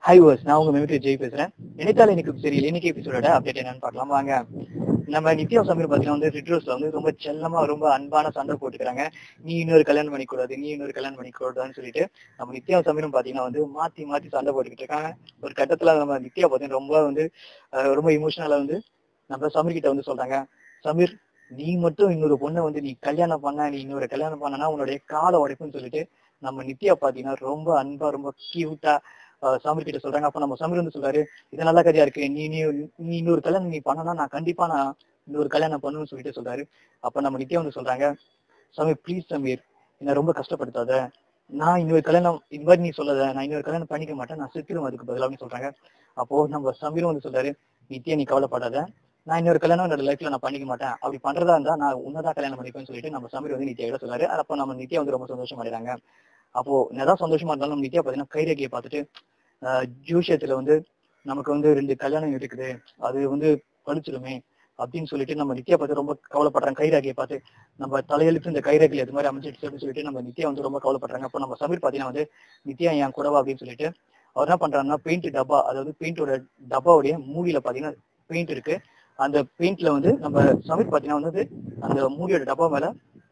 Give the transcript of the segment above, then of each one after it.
high verse நான் உங்க மெமிட்ரி ஜெய் பேசுறேன் நினைத்தால் எனக்கு சரி இன்னைக்கு எபிசோட அப்டேட் என்னன்னு பார்க்கலாம் வாங்க நம்ம நித்யா சமீர் பாத்தீங்கன்னா வந்து ரிட்ரோஸ்ல வந்து ரொம்ப செல்லமா ரொம்ப அன்பான சண்டை போட்டுக்கிறாங்க நீ இன்னொரு கல்யாணம் பண்ணிக்கூடாது நீ இன்னொரு கல்யாணம் பண்ணிக்கூடாதுன்னு சொல்லிட்டு நம்ம நித்யா சமீரும் பாத்தீங்கன்னா வந்து மாத்தி மாத்தி சண்டை போட்டுக்கிட்டு இருக்காங்க ஒரு கட்டத்துல நம்ம நித்யா பாத்தீங்கன்னா ரொம்ப வந்து அஹ், ரொம்ப இமோஷனலா வந்து நம்ம சமீர் கிட்ட வந்து சொல்றாங்க சமீர் நீ மட்டும் இன்னொரு பொண்ணை வந்து நீ கல்யாணம் பண்ண நீ இன்னொரு கல்யாணம் பண்ணனா உன்னுடைய காலை உடைப்புன்னு சொல்லிட்டு நம்ம நித்யா பாத்தீங்கன்னா ரொம்ப அன்பா ரொம்ப கியூட்டா சமீர் கிட்ட சொல்றாங்க அப்ப நம்ம சமீர் வந்து சொல்றாரு இது நல்ல கதையா இருக்கு நீ நீ நீ இன்னொரு கல்யாணம் நீ பண்ணனா நான் கண்டிப்பா நான் இன்னொரு கல்யாணம் பண்ணுன்னு சொல்லிட்டு சொல்றாரு அப்ப நம்ம நித்யா வந்து சொல்றாங்க சமீர் ப்ளீஸ் சமீர் என்ன ரொம்ப கஷ்டப்படுத்தாத நான் இன்னொரு கல்யாணம் இது மாதிரி நீ சொல்லாத நான் இன்னொரு கல்யாணம் பண்ணிக்க மாட்டேன் நான் செத்துரும் அதுக்கு பதிலா அப்படின்னு சொல்றாங்க அப்போ நம்ம சமீரும் வந்து சொல்றாரு நித்யா நீ கவலைப்படாத நான் இன்னொரு கல்யாணம் என்னோட லைஃப்ல நான் பண்ணிக்க மாட்டேன் அப்படி பண்றதா இருந்தா நான் உன்னதான் கல்யாணம் பண்ணிப்பேன்னு சொல்லிட்டு நம்ம சமீர் வந்து நித்யா கிட்ட சொல்றாரு அப்போ நம்ம நித்யா வந்து ரொம்ப சந்தோஷம் அடைறாங்க அப்போ என்னதான் சந்தோஷமா இருந்தாலும் நம்ம நித்யா பாத்தீங்கன்னா கைரேகையை பார்த்துட்டு ஆஹ் ஜோசியத்துல வந்து நமக்கு வந்து ரெண்டு கல்யாணம் இருக்குது அது வந்து பழிச்சிடுமே அப்படின்னு சொல்லிட்டு நம்ம நித்யா பார்த்து ரொம்ப கவலைப்படுறாங்க கைராகியை பார்த்து நம்ம தலையெழுத்து இந்த கைரேகையில் இது மாதிரி அமைஞ்சிடுச்சு அப்படின்னு சொல்லிட்டு நம்ம நித்யா வந்து ரொம்ப கவலைப்படுறாங்க அப்போ நம்ம சமீர் பாத்தீங்கன்னா வந்து நித்யா என் கூடவா அப்படின்னு சொல்லிட்டு அவர் என்ன பண்றாருன்னா பெயிண்ட் டப்பா அதாவது பெயிண்டோட டப்பாவுடைய மூடியில பாத்தீங்கன்னா பெயிண்ட் இருக்கு அந்த பெயிண்ட்ல வந்து நம்ம சமீர் பாத்தீங்கன்னா வந்து அந்த மூடியோட டப்பா மேல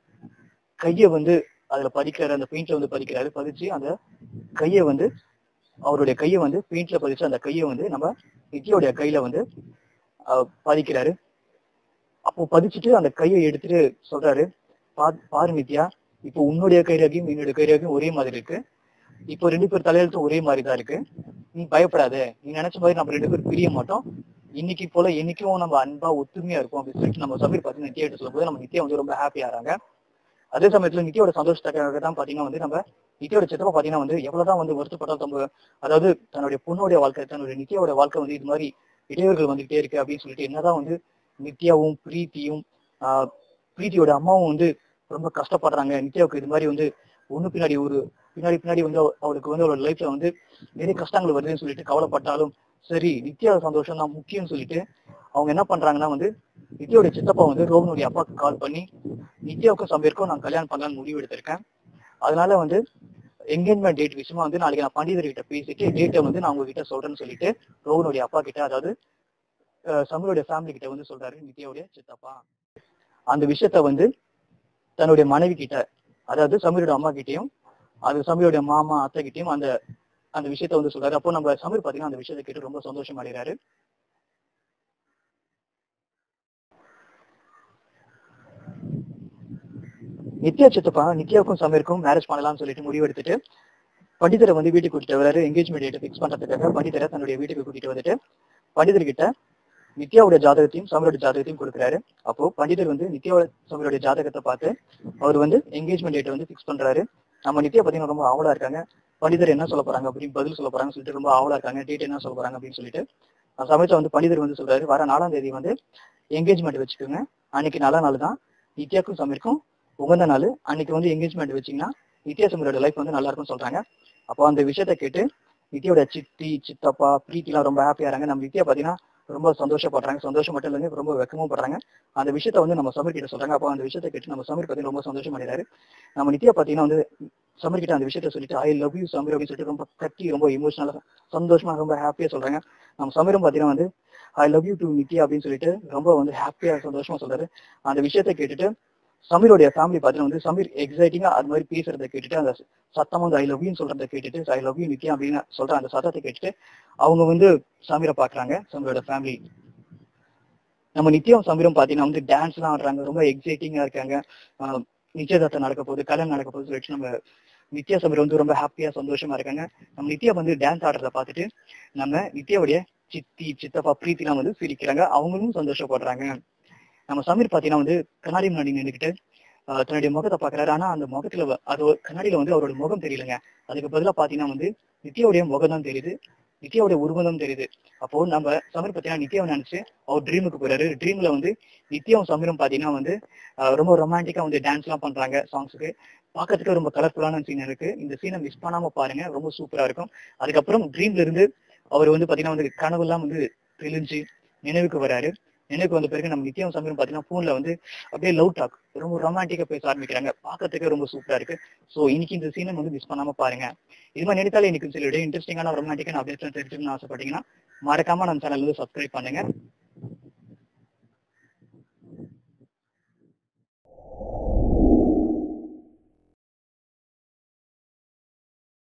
கையை வந்து அதுல பதிக்கிறாரு அந்த பெயிண்ட்ல வந்து பதிக்கிறாரு பதிச்சு அந்த கையை வந்து அவருடைய கையை வந்து பெயிண்ட்ல பதிச்சு அந்த கையை வந்து நம்ம நித்யோடைய கையில வந்து அஹ், பதிக்கிறாரு அப்போ பதிச்சுட்டு அந்த கையை எடுத்துட்டு சொல்றாரு பா- பாரு நித்யா இப்போ உன்னுடைய கைரேகையும் என்னுடைய கைரேகையும் ஒரே மாதிரி இருக்கு இப்போ ரெண்டு பேர் தலையெழுத்தும் ஒரே மாதிரி தான் இருக்கு நீ பயப்படாத நீ நினைச்ச மாதிரி நம்ம ரெண்டு பேரும் பிரிய மாட்டோம் இன்னைக்கு போல என்னைக்கும் நம்ம அன்பா ஒத்துமையா இருக்கும் அப்படின்னு சொல்லிட்டு நம்ம சமீர் பார்த்தீங்கன்னா நித்யா கிட்ட சொல்லும்போது நம்ம நித்யா வந்து ரொம்ப ஹாப்பி ஆறாங்க அதே சமயத்துல நித்யோட சந்தோஷத்துக்காக தான் பாத்தீங்கன்னா வந்து நம்ம நித்யோட சித்தப்பா பாத்தீங்கன்னா வந்து எவ்வளவுதான் வந்து வருத்தப்பட்டாலும் நம்ம அதாவது தன்னுடைய பொண்ணுடைய வாழ்க்கை தன்னுடைய நித்யாவோட வாழ்க்கை வந்து இது மாதிரி இடையூறுகள் வந்துகிட்டே இருக்கு அப்படின்னு சொல்லிட்டு என்னதான் வந்து நித்யாவும் பிரீத்தியும் ஆஹ் பிரீத்தியோட அம்மாவும் வந்து ரொம்ப கஷ்டப்படுறாங்க நித்யாவுக்கு இது மாதிரி வந்து ஒண்ணு பின்னாடி ஒரு பின்னாடி பின்னாடி வந்து அவ- அவளுக்கு வந்து அவளோட லைஃப்ல வந்து நிறைய கஷ்டங்கள் வருதுன்னு சொல்லிட்டு கவலைப்பட்டாலும் சரி நித்யா சந்தோஷம் தான் முக்கியம்னு சொல்லிட்டு அவங்க என்ன பண்றாங்கன்னா வந்து நித்யாவோட சித்தப்பா வந்து ரோஹனுடைய அப்பாவுக்கு கால் பண்ணி நித்யாவுக்கும் சம்பீருக்கும் நான் கல்யாணம் பண்ணலாம்னு முடிவு எடுத்திருக்கேன் அதனால வந்து என்கேஜ்மெண்ட் டேட் விஷயமா வந்து நாளைக்கு நான் பண்டிதர் கிட்ட பேசிட்டு டேட்டை வந்து நான் உங்ககிட்ட சொல்றேன்னு சொல்லிட்டு ரோஹனுடைய அப்பா கிட்ட அதாவது அஹ், சமீருடைய ஃபேமிலி கிட்ட வந்து சொல்றாரு நித்யாவுடைய சித்தப்பா அந்த விஷயத்த வந்து தன்னுடைய மனைவி கிட்ட அதாவது சமீரோட அம்மா கிட்டயும் அது சமீரோட மாமா அத்தை கிட்டயும் அந்த அந்த விஷயத்த வந்து சொல்றாரு அப்போ நம்ம சமீர் பாத்தீங்கன்னா அந்த விஷயத்தை கேட்டு ரொம்ப சந்தோஷம் அடைகிறாரு நித்யா சித்தப்பா நித்யாவுக்கும் சமீருக்கும் மேரேஜ் பண்ணலாம்னு சொல்லிட்டு முடிவு எடுத்துட்டு பண்டிதரை வந்து வீட்டுக்கு கூட்டிட்டு வராரு என்கேஜ்மெண்ட் டேட் ஃபிக்ஸ் பண்றதுக்காக பண்டிதரை தன்னுடைய வீட்டுக்கு கூட்டிட்டு வந்துட்டு பண்டிதர் கிட்ட நித்யாவோட ஜாதகத்தையும் சமரோட ஜாதகத்தையும் கொடுக்குறாரு அப்போ பண்டிதர் வந்து நித்யாவோட சமரோட ஜாதகத்தை பார்த்து அவர் வந்து என்கேஜ்மெண்ட் டேட்டை வந்து ஃபிக்ஸ் பண்றாரு நம்ம நித்யா பாத்தீங்கன்னா ரொம்ப ஆவலா இருக்காங்க பண்டிதர் என்ன சொல்ல போறாங்க அப்படின்னு பதில் சொல்ல போறாங்கன்னு சொல்லிட்டு ரொம்ப ஆவலா இருக்காங்க டேட் என்ன சொல்ல போறாங்க அப்படின்னு சொல்லிட்டு அந்த சமயத்துல வந்து பண்டிதர் வந்து சொல்றாரு வர நாலாம் தேதி வந்து என்கேஜ்மெண்ட் வச்சுக்கோங்க அன்னைக்கு நல்ல நாள் தான் நித்யாக்கும் சமீருக்கும் உகந்த நாள் அன்னைக்கு வந்து என்கேஜ்மெண்ட் வச்சீங்கன்னா நித்யா சமீரோட லைஃப் வந்து நல்லா இருக்கும்னு சொல்றாங்க அப்போ அந்த விஷயத்த கேட்டு நித்யாவோட சித்தி சித்தப்பா பிரீத்திலாம் ரொம்ப ஹாப்பியா இருக்காங்க நம்ம நித்யா பாத்தீங்கன்னா ரொம்ப சந்தோஷப்படுறாங்க சந்தோஷம் மட்டும் இல்லைங்க ரொம்ப வெக்கமும் படுறாங்க அந்த விஷயத்த வந்து நம்ம சமீர் கிட்ட சொல்றாங்க அப்போ அந்த விஷயத்த கேட்டு நம்ம சமீர் பத்தி ரொம்ப சந்தோஷம் அடைறாரு நம்ம நித்யா பாத்தீங்கன்னா வந்து சமீர் கிட்ட அந்த விஷயத்த சொல்லிட்டு ஐ லவ் யூ சமீர் அப்படின்னு சொல்லிட்டு ரொம்ப கட்டி ரொம்ப இமோஷனலா சந்தோஷமா ரொம்ப ஹாப்பியா சொல்றாங்க நம்ம சமீரும் பாத்தீங்கன்னா வந்து I love you to Nithya அப்படின்னு சொல்லிட்டு ரொம்ப வந்து ஹாப்பியா சந்தோஷமா சொல்றாரு அந்த விஷயத்த கேட்டுட்டு சமீரோடைய ஃபேமிலி பாத்தீங்கன்னா வந்து சமீர் எக்ஸைட்டிங்கா அது மாதிரி பேசுறத கேட்டுட்டு அந்த சத்தம் வந்து ஐ லவ் யூன்னு சொல்றத கேட்டுட்டு ஐ லவ் யூ நித்யா அப்படின்னு சொல்ற அந்த சத்தத்தை கேட்டுட்டு அவங்க வந்து சமீரை பாக்குறாங்க சமீரோட ஃபேமிலி நம்ம நித்யாவும் சமீரும் பாத்தீங்கன்னா வந்து டான்ஸ் எல்லாம் ஆடுறாங்க ரொம்ப எக்ஸைட்டிங்கா இருக்காங்க ஆஹ் நிச்சயதார்த்தம் நடக்க போகுது கல்யாணம் நடக்க போகுது சொல்லிட்டு நம்ம நித்யா சமீர் வந்து ரொம்ப ஹாப்பியா சந்தோஷமா இருக்காங்க நம்ம நித்யா வந்து டான்ஸ் ஆடுறத பார்த்துட்டு நம்ம நித்யாவுடைய சித்தி சித்தப்பா பிரீத்திலாம் வந்து சிரிக்கிறாங்க அவங்களும் சந்தோஷப்படுறாங்க நம்ம சமீர் பாத்தீங்கன்னா வந்து கண்ணாடி முன்னாடி நின்றுக்கிட்டு ஆஹ் தன்னுடைய முகத்தை பாக்குறாரு ஆனா அந்த முகத்துல வ- அது ஒரு கண்ணாடியில வந்து அவரோட முகம் தெரியலங்க அதுக்கு பதிலா பாத்தீங்கன்னா வந்து நித்யாவுடைய முகம் தான் தெரியுது நித்யாவுடைய உருவம் தான் தெரியுது அப்போ நம்ம சமீர் பாத்தீங்கன்னா நித்யாவை நினைச்சு அவர் ட்ரீமுக்கு போறாரு ட்ரீம்ல வந்து நித்யாவும் சமீரும் பாத்தீங்கன்னா வந்து ஆஹ் ரொம்ப ரொமான்டிக்கா வந்து டான்ஸ் எல்லாம் பண்றாங்க சாங்ஸுக்கு பார்க்கறதுக்கு ரொம்ப கலர்ஃபுல்லான சீன் இருக்கு இந்த சீனை மிஸ் பண்ணாம பாருங்க ரொம்ப சூப்பரா இருக்கும் அதுக்கப்புறம் ட்ரீம்ல இருந்து அவர் வந்து பாத்தீங்கன்னா வந்து கனவு எல்லாம் வந்து தெளிஞ்சு நினைவுக்கு வராரு எனக்கு வந்த பிறகு நம்ம நித்யம் சமீரம் பாத்தீங்கன்னா போன்ல வந்து அப்படியே லவ் டாக் ரொம்ப ரொமான்டிக்கா பேச ஆரம்பிக்கிறாங்க பார்க்கறதுக்கே ரொம்ப சூப்பரா இருக்கு சோ இன்னைக்கு இந்த சீனை வந்து மிஸ் பண்ணாம பாருங்க இது மாதிரி நினைத்தாலே எனக்கு சில இன்ட்ரெஸ்டிங்கான ரொமான்டிக்கான அப்டேட்ஸ் தெரிஞ்சுக்கணும்னு ஆசைப்பட்டீங்கன்னா மறக்காம நம்ம சேனல் வந்து சப்ஸ்கிரைப் பண்ணுங்க